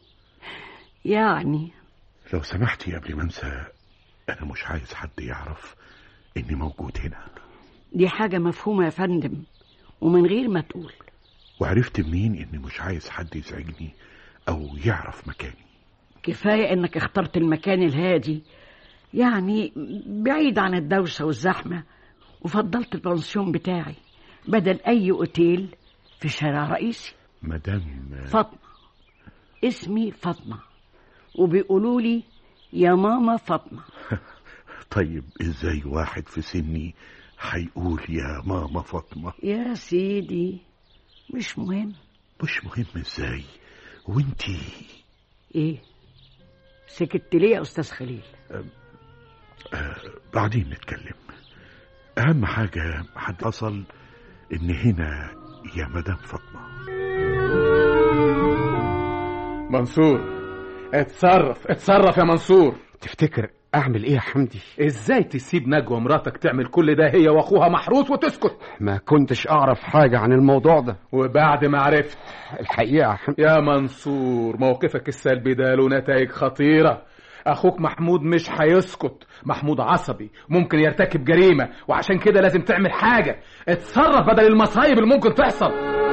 يعني لو سمحتي قبل ما انسى انا مش عايز حد يعرف اني موجود هنا دي حاجة مفهومة يا فندم ومن غير ما تقول وعرفت منين اني مش عايز حد يزعجني او يعرف مكاني كفاية إنك اخترت المكان الهادي يعني بعيد عن الدوشة والزحمة وفضلت البنسيون بتاعي بدل أي أوتيل في شارع رئيسي مدام فاطمة اسمي فاطمة وبيقولوا لي يا ماما فاطمة طيب ازاي واحد في سني هيقول يا ماما فاطمة يا سيدي مش مهم مش مهم ازاي وانتي ايه سكت ليه يا استاذ خليل آه بعدين نتكلم اهم حاجة حد اصل ان هنا يا مدام فاطمة منصور اتصرف اتصرف يا منصور تفتكر اعمل ايه يا حمدي ازاي تسيب نجوى مراتك تعمل كل ده هي واخوها محروس وتسكت ما كنتش اعرف حاجة عن الموضوع ده وبعد ما عرفت الحقيقة يا حمدي يا منصور موقفك السلبي ده له نتائج خطيرة اخوك محمود مش هيسكت محمود عصبي ممكن يرتكب جريمة وعشان كده لازم تعمل حاجة اتصرف بدل المصايب اللي ممكن تحصل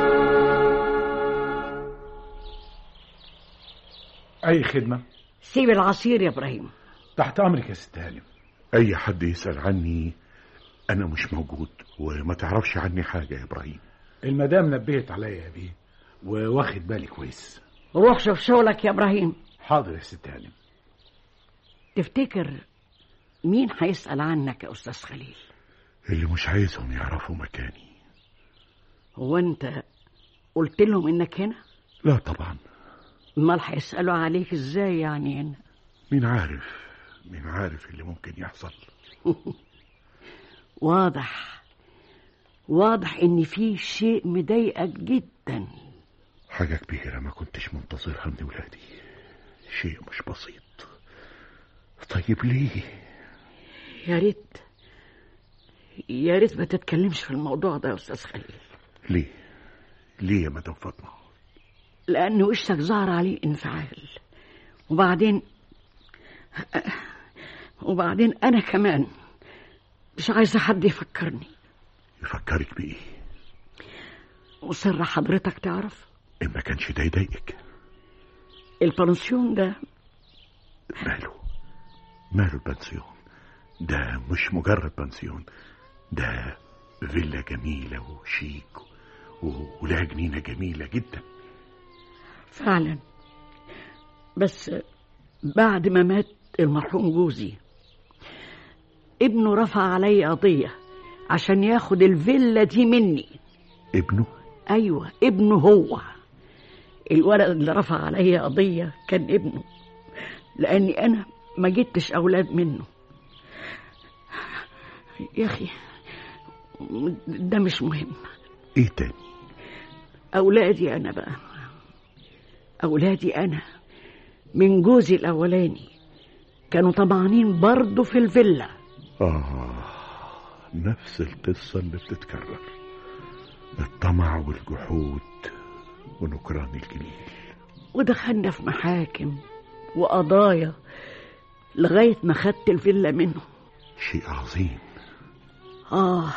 اي خدمة سيب العصير يا ابراهيم تحت امرك يا ست هانم اي حد يسأل عني انا مش موجود وما تعرفش عني حاجة يا ابراهيم المدام نبهت عليا يا بيه وواخد بالي كويس روح شوف شغلك يا ابراهيم حاضر يا ست هانم تفتكر مين هيسأل عنك يا استاذ خليل اللي مش عايزهم يعرفوا مكاني هو انت قلت لهم انك هنا لا طبعا امال هيسألوا عليك ازاي يعني هنا مين عارف مين عارف اللي ممكن يحصل واضح واضح ان في شيء مضايقك جدا حاجة كبيرة ما كنتش منتظرها من ولادي شيء مش بسيط طيب ليه يا ريت يا ريت ما تتكلمش في الموضوع ده يا استاذ خليل ليه ليه يا مدام فاطمة لان وشك ظهر عليه انفعال وبعدين وبعدين انا كمان مش عايزه حد يفكرني يفكرك بإيه وسر حضرتك تعرف إن ما كانش ده يضايقك البنسيون ده ماله ماله البنسيون ده مش مجرد بنسيون ده فيلا جميلة وشيك و- ولها جنينة جميلة جدا فعلا بس بعد ما مات المرحوم جوزي ابنه رفع علي قضية عشان ياخد الفيلا دي مني ابنه أيوة ابنه هو الولد اللي رفع علي قضية كان ابنه لأني أنا ما جبتش أولاد منه يا أخي ده مش مهم ايه تاني أولادي أنا بقى أولادي أنا من جوزي الأولاني كانوا طمعانين برضه في الفيلا آه نفس القصة اللي بتتكرر الطمع والجحود ونكران الجميل ودخلنا في محاكم وقضايا لغاية ما خدت الفيلا منه شيء عظيم آه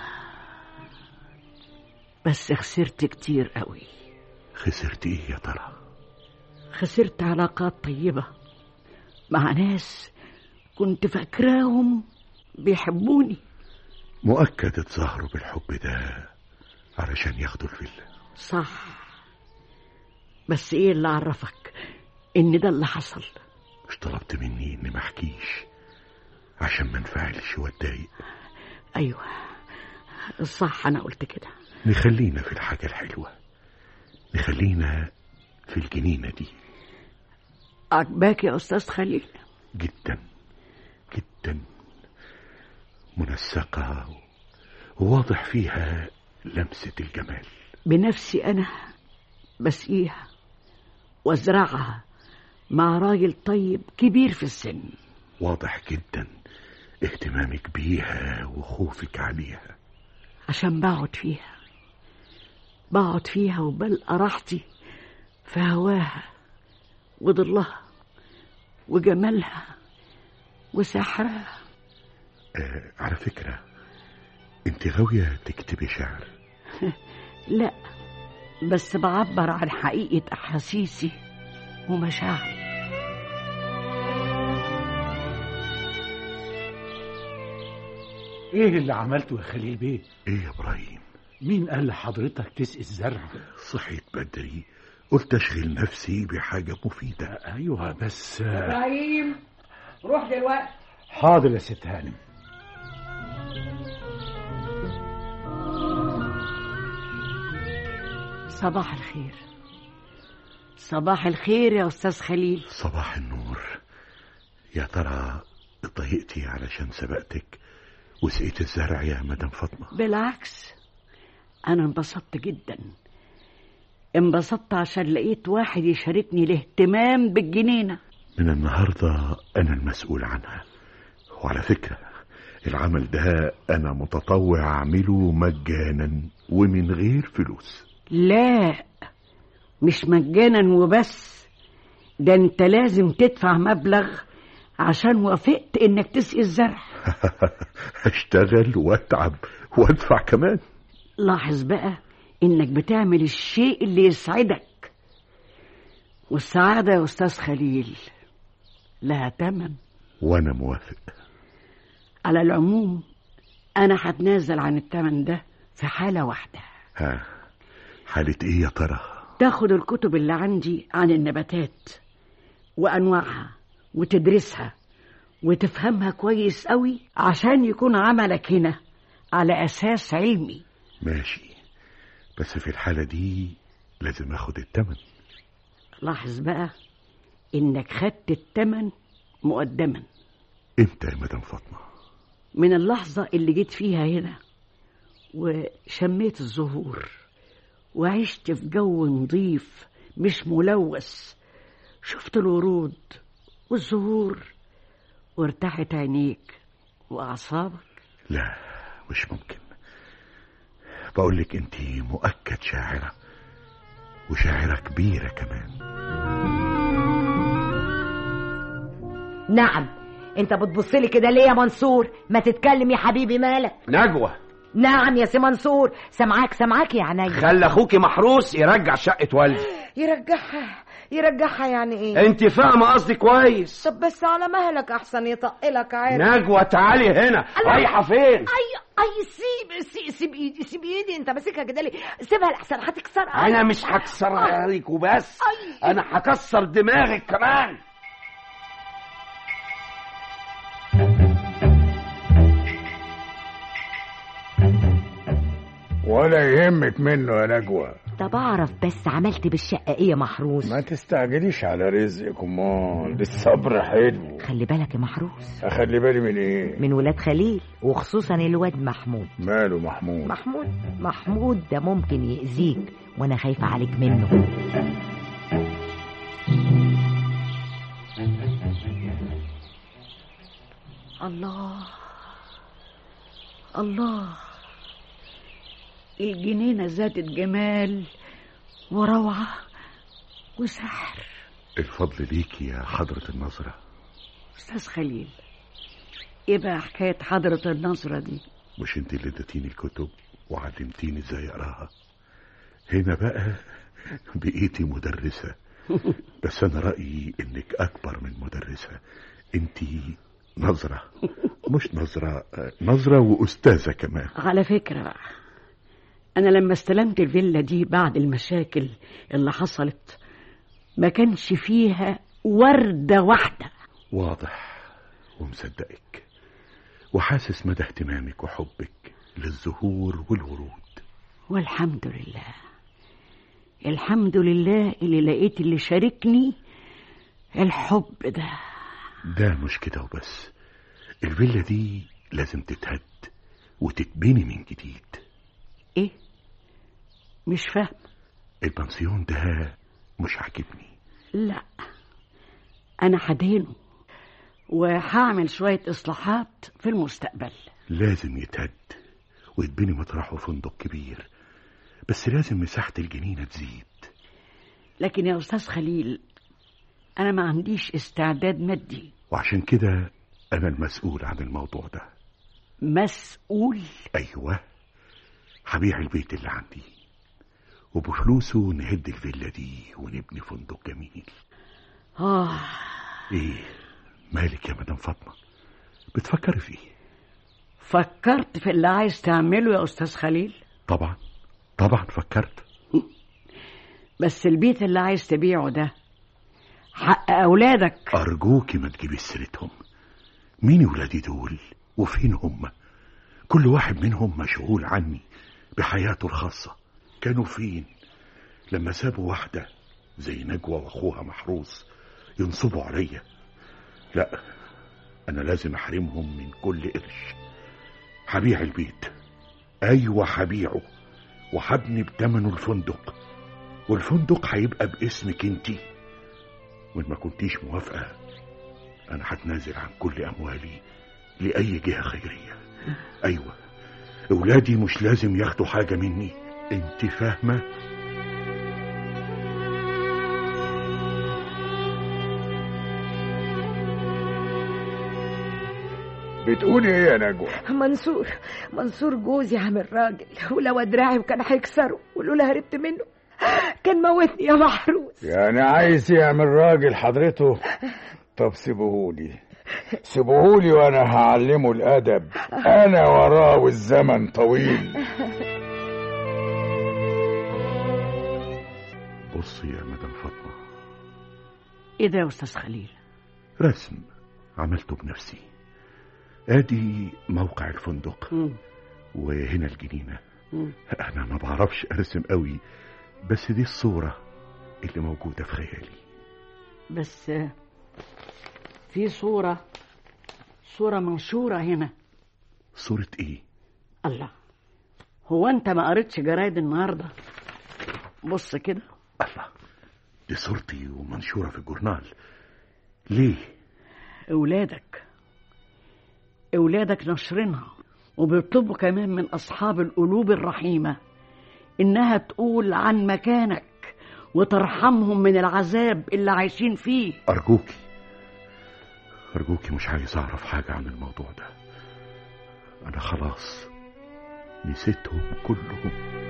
بس خسرت كتير قوي خسرت ايه يا ترى خسرت علاقات طيبة مع ناس كنت فاكراهم بيحبوني مؤكد اتظاهروا بالحب ده علشان ياخدوا الفيلا صح بس ايه اللي عرفك ان ده اللي حصل مش طلبت مني اني ما احكيش عشان ما انفعلش واتضايق ايوه صح انا قلت كده نخلينا في الحاجة الحلوة نخلينا في الجنينة دي عجباك يا استاذ خليل جدا جدا منسقة وواضح فيها لمسة الجمال بنفسي انا بسقيها وازرعها مع راجل طيب كبير في السن واضح جدا اهتمامك بيها وخوفك عليها عشان بقعد فيها بقعد فيها وبلقى راحتي في هواها وظلها وجمالها وسحرها آه على فكرة انت غاوية تكتبي شعر لا بس بعبر عن حقيقة أحاسيسي ومشاعري ايه اللي عملته يا خليل بيه ايه يا ابراهيم مين قال لحضرتك تسقي الزرع صحيت بدري قلت اشغل نفسي بحاجة مفيدة ايوه بس إبراهيم روح دلوقتي حاضر يا ست هانم صباح الخير صباح الخير يا أستاذ خليل صباح النور يا ترى اتضايقتي علشان سبقتك وسقيت الزرع يا مدام فاطمة بالعكس أنا انبسطت جدا انبسطت عشان لقيت واحد يشاركني الاهتمام بالجنينة من النهاردة أنا المسؤول عنها وعلى فكرة العمل ده أنا متطوع أعمله مجانا ومن غير فلوس لا مش مجانا وبس ده انت لازم تدفع مبلغ عشان وافقت انك تسقي الزرع أشتغل وأتعب وأدفع كمان لاحظ بقى انك بتعمل الشيء اللي يسعدك والسعادة يا أستاذ خليل لها تمن وأنا موافق على العموم أنا هتنازل عن التمن ده في حالة واحدة ها حالة إيه يا ترى تاخد الكتب اللي عندي عن النباتات وأنواعها وتدرسها وتفهمها كويس قوي عشان يكون عملك هنا على أساس علمي ماشي بس في الحالة دي لازم أخد التمن لاحظ بقى إنك خدت التمن مقدما امتى يا مدام فاطمة من اللحظة اللي جيت فيها هنا وشميت الزهور وعشت في جو نظيف مش ملوث شفت الورود والزهور وارتاحت عينيك وأعصابك لا مش ممكن بقول لك انت مؤكد شاعرة وشاعرة كبيرة كمان نعم انت بتبصلي كده ليه يا منصور ما تتكلم يا حبيبي مالك نجوى نعم يا سي منصور سامعاك سامعاك يا عينيا خلي اخوكي محروس يرجع شقة والدي يرجعها يرجعها يعني ايه انت فاهمة قصدي كويس طب بس على مهلك احسن يطقلك عارف نجوى تعالي هنا رايحة فين اي اي سيب سيب, سيب ايدي سيب ايدي انت ماسكها كده ليه سيبها لحسن هتكسرها انا مش هكسرها عليك وبس أي. انا هكسر دماغك كمان ولا يهمك منه يا نجوى طب اعرف بس عملت بالشقه ايه يا محروس ما تستعجليش على رزقك امال الصبر حلو خلي بالك يا محروس اخلي بالي من ايه من ولاد خليل وخصوصا الواد محمود ماله محمود محمود محمود ده ممكن يأذيك وانا خايفة عليك منه الله الله الجنينة زادت جمال وروعة وسحر الفضل ليكي يا حضرة النظرة أستاذ خليل إيه بقى حكاية حضرة النظرة دي مش انت اللي اديتيني الكتب وعلمتيني ازاي اقراها هنا بقى بقيتي مدرسة بس انا رأيي انك اكبر من مدرسة انت نظرة مش نظرة نظرة واستاذة كمان على فكرة بقى أنا لما استلمت الفيلا دي بعد المشاكل اللي حصلت ما كانش فيها وردة واحدة واضح ومصدقك وحاسس مدى اهتمامك وحبك للزهور والورود والحمد لله الحمد لله اللي لقيت اللي شاركني الحب ده ده مش كده وبس الفيلا دي لازم تتهد وتتبني من جديد ايه مش فاهم البنسيون ده مش عاجبني لا انا هدهنه وهعمل شوية اصلاحات في المستقبل لازم يتهد ويتبني مطرحه فندق كبير بس لازم مساحة الجنينة تزيد لكن يا استاذ خليل انا ما عنديش استعداد مادي وعشان كده أنا المسؤول عن الموضوع ده مسؤول أيوة هبيع البيت اللي عندي وبفلوسه نهد الفيلا دي ونبني فندق جميل اه ايه مالك يا مدام فاطمة بتفكري في ايه فكرت في اللي عايز تعمله يا استاذ خليل طبعا طبعا فكرت بس البيت اللي عايز تبيعه ده حق اولادك أرجوكي ما تجيبي سيرتهم مين ولادي دول وفين هم كل واحد منهم مشغول عني بحياته الخاصة كانوا فين لما سابوا واحدة زي نجوى وأخوها محروس ينصبوا عليا لا أنا لازم أحرمهم من كل قرش هبيع البيت أيوة هبيعه وهبني بتمنه الفندق والفندق هيبقى باسمك انتي وإن ما كنتيش موافقة أنا هتنازل عن كل أموالي لأي جهة خيرية أيوة أولادي مش لازم ياخدوا حاجة مني أنت فاهمة؟ بتقولي ايه يا نجوى منصور منصور جوزي عامل راجل ولو ادراعي كان هيكسره ولولا هربت منه كان موتني يا محروس يعني عايز يعمل راجل حضرته طب سيبوهولي سيبوهولي وانا هعلمه الادب انا وراه والزمن طويل بصي يا مدام فاطمة ايه ده يا استاذ خليل رسم عملته بنفسي ادي موقع الفندق مم. وهنا الجنينة مم. انا ما بعرفش ارسم قوي بس دي الصورة اللي موجودة في خيالي بس في صورة صورة منشورة هنا صورة ايه الله هو انت ما قريتش جرايد النهارده بص كده الله دي صورتي ومنشورة في الجورنال ليه اولادك اولادك نشرينها وبيطلبوا كمان من اصحاب القلوب الرحيمه انها تقول عن مكانك وترحمهم من العذاب اللي عايشين فيه أرجوكي أرجوكي مش عايز أعرف حاجة عن الموضوع ده أنا خلاص نسيتهم كلهم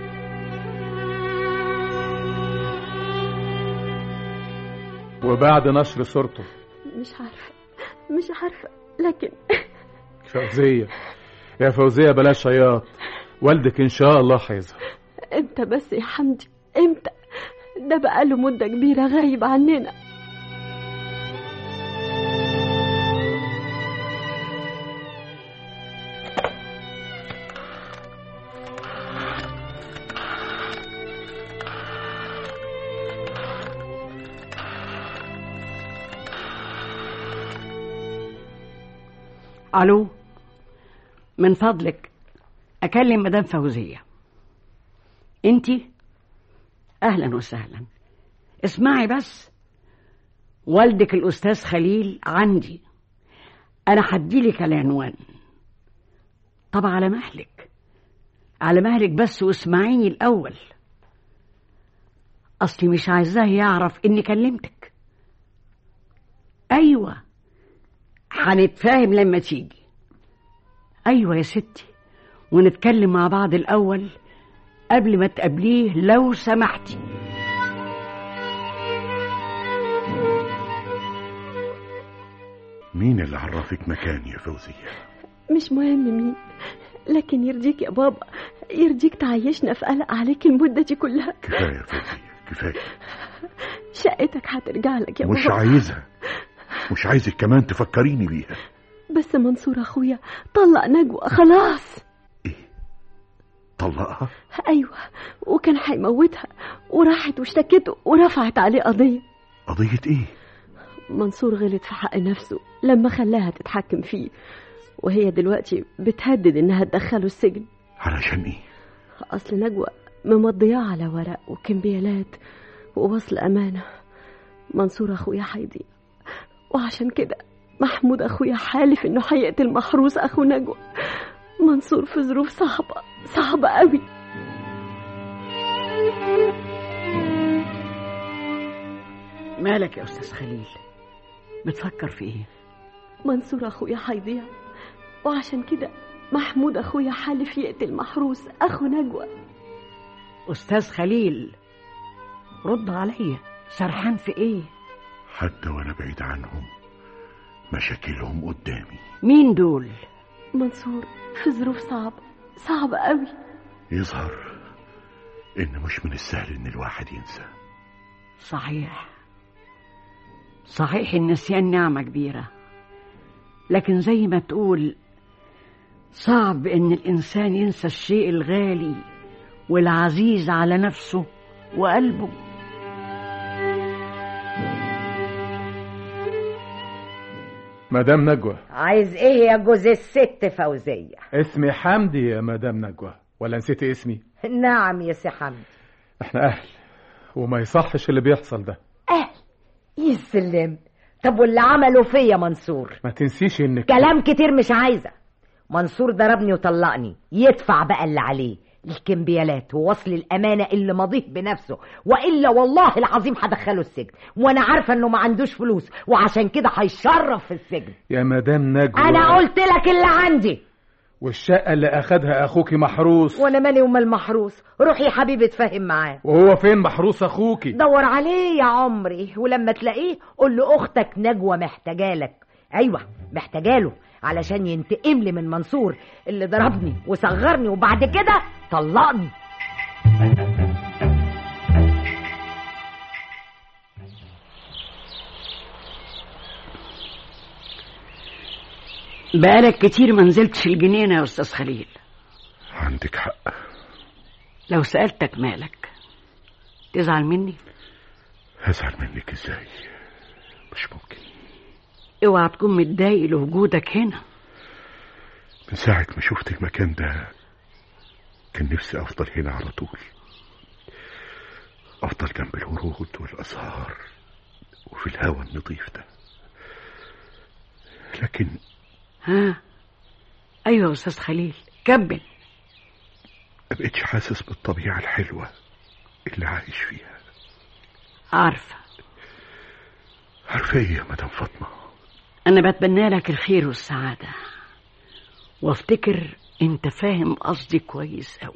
وبعد نشر صورته مش عارفة مش عارفة لكن فوزية يا فوزية بلاش عياط والدك إن شاء الله هيظهر امتى بس يا حمدي امتى ده بقاله مدة كبيرة غايب عننا الو من فضلك اكلم مدام فوزيه انتي اهلا وسهلا اسمعي بس والدك الاستاذ خليل عندي انا هديلك العنوان طب على مهلك على مهلك بس واسمعيني الاول اصلي مش عايزاه يعرف اني كلمتك ايوه هنتفاهم لما تيجي ايوه يا ستي ونتكلم مع بعض الاول قبل ما تقابليه لو سمحتي مين اللي عرفك مكاني يا فوزية مش مهم مين لكن يرضيك يا بابا يرضيك تعيشنا في قلق عليك المدة دي كلها كفاية يا فوزية كفاية شقتك هترجع لك يا مش بابا عايزها مش عايزك كمان تفكريني بيها بس منصور اخويا طلق نجوى خلاص طلقها ايوه وكان هيموتها وراحت واشتكته ورفعت عليه قضيه قضية ايه منصور غلط في حق نفسه لما خلاها تتحكم فيه وهي دلوقتي بتهدد انها تدخله السجن علشان ايه اصل نجوى ممضياه على ورق وكمبيالات ووصل امانه منصور اخويا هيضيع وعشان كده محمود اخويا حالف انه هيقتل محروس اخو نجوى منصور في ظروف صعبه صعبه قوي مالك يا استاذ خليل بتفكر في ايه منصور اخويا هيضيع وعشان كده محمود اخويا حالف يقتل محروس اخو نجوى استاذ خليل رد عليا سرحان في ايه حتى وانا بعيد عنهم مشاكلهم قدامي مين دول منصور في ظروف صعبه صعبه قوي يظهر ان مش من السهل ان الواحد ينسى صحيح صحيح النسيان نعمة كبيرة لكن زي ما تقول صعب ان الانسان ينسى الشيء الغالي والعزيز على نفسه وقلبه مدام نجوى عايز ايه يا جوز الست فوزية اسمي حمدي يا مدام نجوى ولا نسيتي اسمي نعم يا سي حمد احنا اهل وما يصحش اللي بيحصل ده اهل يسلم طب واللي عمله فيا منصور ما تنسيش انك كلام كتير مش عايزة منصور ضربني وطلقني يدفع بقى اللي عليه الكمبيالات ووصل الأمانة اللي مضيه بنفسه وإلا والله العظيم هدخله السجن وأنا عارفة إنه ما عندوش فلوس وعشان كده هيشرف في السجن يا مدام نجوى أنا قلت لك اللي عندي والشقة اللي أخدها أخوكي محروس وأنا مالي ومال محروس روح يا حبيبي اتفاهم معاه وهو فين محروس أخوكي دور عليه يا عمري ولما تلاقيه قول له أختك نجوى محتاجالك أيوة محتاجاله علشان ينتقم لي من منصور اللي ضربني وصغرني وبعد كده طلقني بقالك كتير ما نزلتش الجنينة يا أستاذ خليل عندك حق لو سألتك مالك تزعل مني هزعل منك ازاي مش ممكن اوعى تكون متضايق لوجودك هنا من ساعة ما شفت المكان ده كان نفسي أفضل هنا على طول أفضل جنب الورود والأزهار وفي الهواء النظيف ده لكن ها ايوه يا استاذ خليل كمل ما بقتش حاسس بالطبيعة الحلوة اللي عايش فيها عارفه عارفة ايه يا مدام فاطمة انا بتمنى لك الخير والسعاده وافتكر انت فاهم قصدي كويس قوي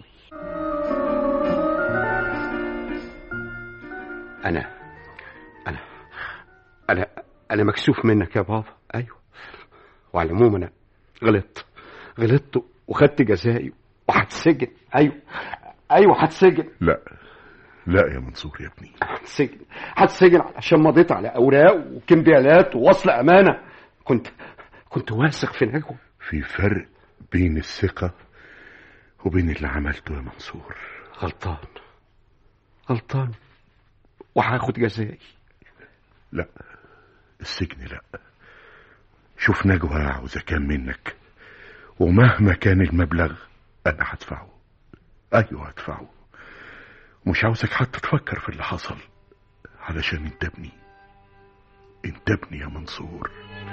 انا انا انا انا مكسوف منك يا بابا ايوه وعلى العموم انا غلطت غلطت وخدت جزائي وهتسجن ايوه ايوه هتسجن لا لا يا منصور يا ابني هتسجن هتسجن عشان مضيت على اوراق وكمبيالات ووصل امانه كنت كنت واثق في نجوى في فرق بين الثقة وبين اللي عملته يا منصور غلطان غلطان وهاخد جزائي لا السجن لا شوف نجوى عاوزة كام منك ومهما كان المبلغ أنا هدفعه أيوه هدفعه مش عاوزك حتى تفكر في اللي حصل علشان انت ابني انت ابني يا منصور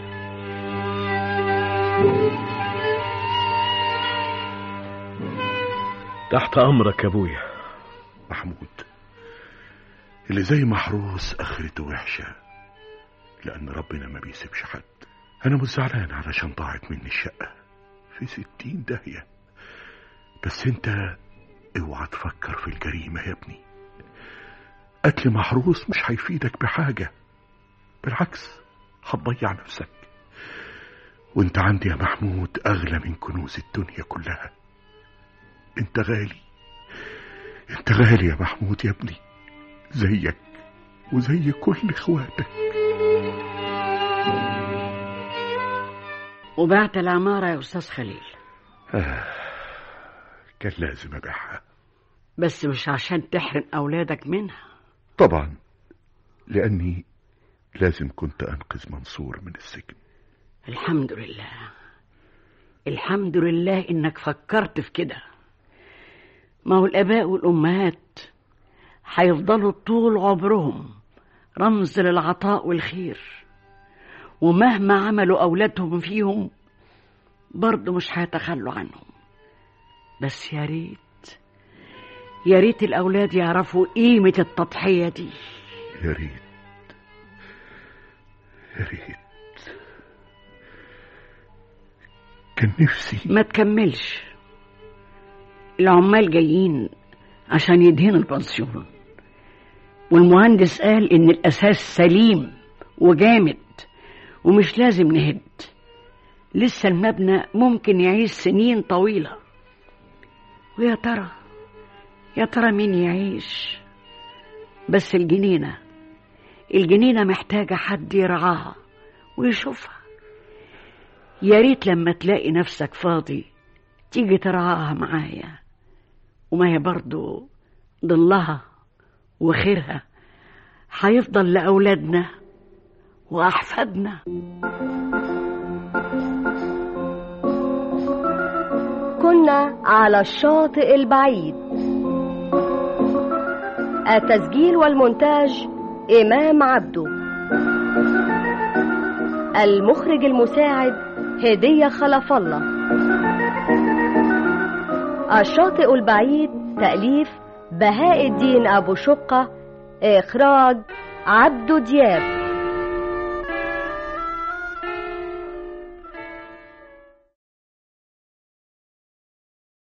تحت امرك يا ابويا محمود اللي زي محروس اخرته وحشة لأن ربنا ما بيسيبش حد أنا مش زعلان علشان ضاعت مني الشقة في ستين داهية بس أنت اوعى تفكر في الجريمة يا ابني قتل محروس مش هيفيدك بحاجة بالعكس هتضيع نفسك وانت عندي يا محمود أغلى من كنوز الدنيا كلها انت غالي انت غالي يا محمود يا ابني زيك وزي كل اخواتك وبعت العمارة يا أستاذ خليل آه. كان لازم ابيعها بس مش عشان تحرم أولادك منها طبعا لاني لازم كنت انقذ منصور من السجن الحمد لله الحمد لله إنك فكرت في كده ما هو الآباء والأمهات هيفضلوا طول عمرهم رمز للعطاء والخير ومهما عملوا أولادهم فيهم برضه مش هيتخلوا عنهم بس يا ريت يا ريت الأولاد يعرفوا قيمة التضحية دي يا ريت يا ريت كان نفسي ما تكملش العمال جايين عشان يدهنوا البنسيون والمهندس قال إن الأساس سليم وجامد ومش لازم نهد لسه المبنى ممكن يعيش سنين طويلة ويا ترى يا ترى مين يعيش بس الجنينة الجنينة محتاجة حد يرعاها ويشوفها يا ريت لما تلاقي نفسك فاضي تيجي ترعاها معايا وما هي برضو ضلها وخيرها هيفضل لأولادنا وأحفادنا كنا على الشاطئ البعيد التسجيل والمونتاج إمام عبده المخرج المساعد هدية خلف الله الشاطئ البعيد تأليف بهاء الدين أبو شقة إخراج عبدو دياب